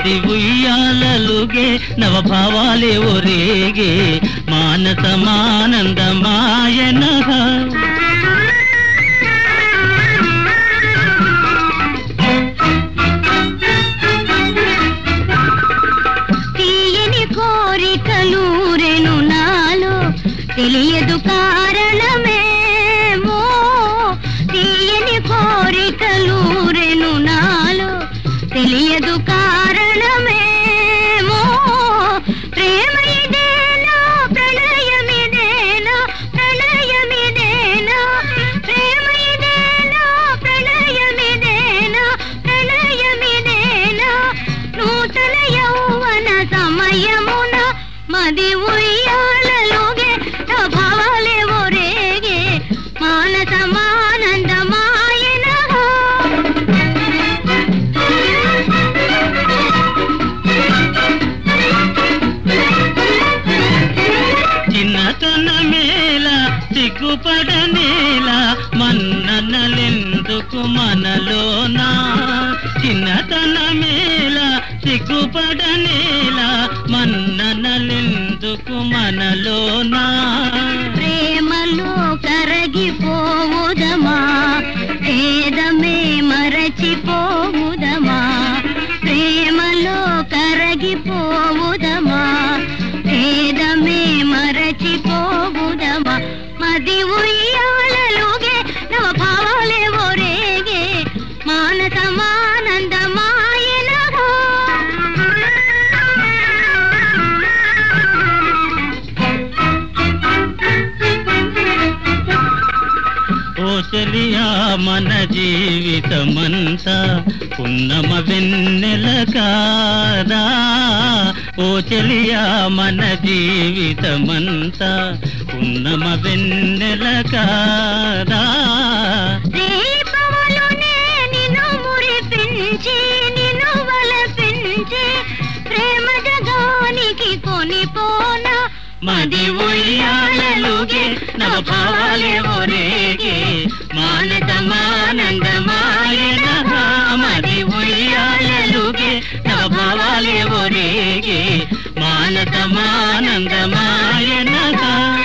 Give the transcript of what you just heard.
మది ఉయ్యాలలుగే నవభావాలే ఒరేగే మానసమానందమాయనగా తీయని కోరికలూరెను నాలో తెలియదు కారణమేమో తీయని కోరికలూరెను నాలో తెలియదు కారణమేమో ప్రేమ ఇదేనా ప్రణయమిదేనా ప్రణయమిదేనా ప్రేమ ఇదేనా ప్రణయమిదేనా ప్రణయమిదేనా నూతన యౌవన సమయమున మది ఉయ్యాలలోగే నా భావాలే ఒరేగే మానసమానందమాయనగా చిన్నతన మేళ సిగ్గుపడనేల మన్ననలెందుకు మనలోనా చిన్నతన మేళ సిగ్గుపడనేల మన్ననలెందుకు మనలోనా ప్రేమలో కరగిపోవుదమా భేదమే మరచిపోవుదమా ప్రేమలో కరగిపోవుదమా భేదమే మరచిపోవుదమా మది ఉయ్యాలలోగే నవ భావాలే ఒరేగే మానసమానందమాయనగా ఓ చెలియా మన జీవితమంతా పున్నమ వెన్నెల కాదా ఓ చెలియా మన జీవితమంతా పున్నమ వెన్నెల కాదా దీపములునే నిన్ను మురిపించి నిన్ను వలపించి ప్రేమ జగానికి కొనిపోన మది ఉయ్యాలలుగే నవ భావాలే ఒరేగే మానసమానందమాయనగా మది ఉయ్యాలలుగే నవ భావాలే ఒరేగే మానసమానందమాయనగా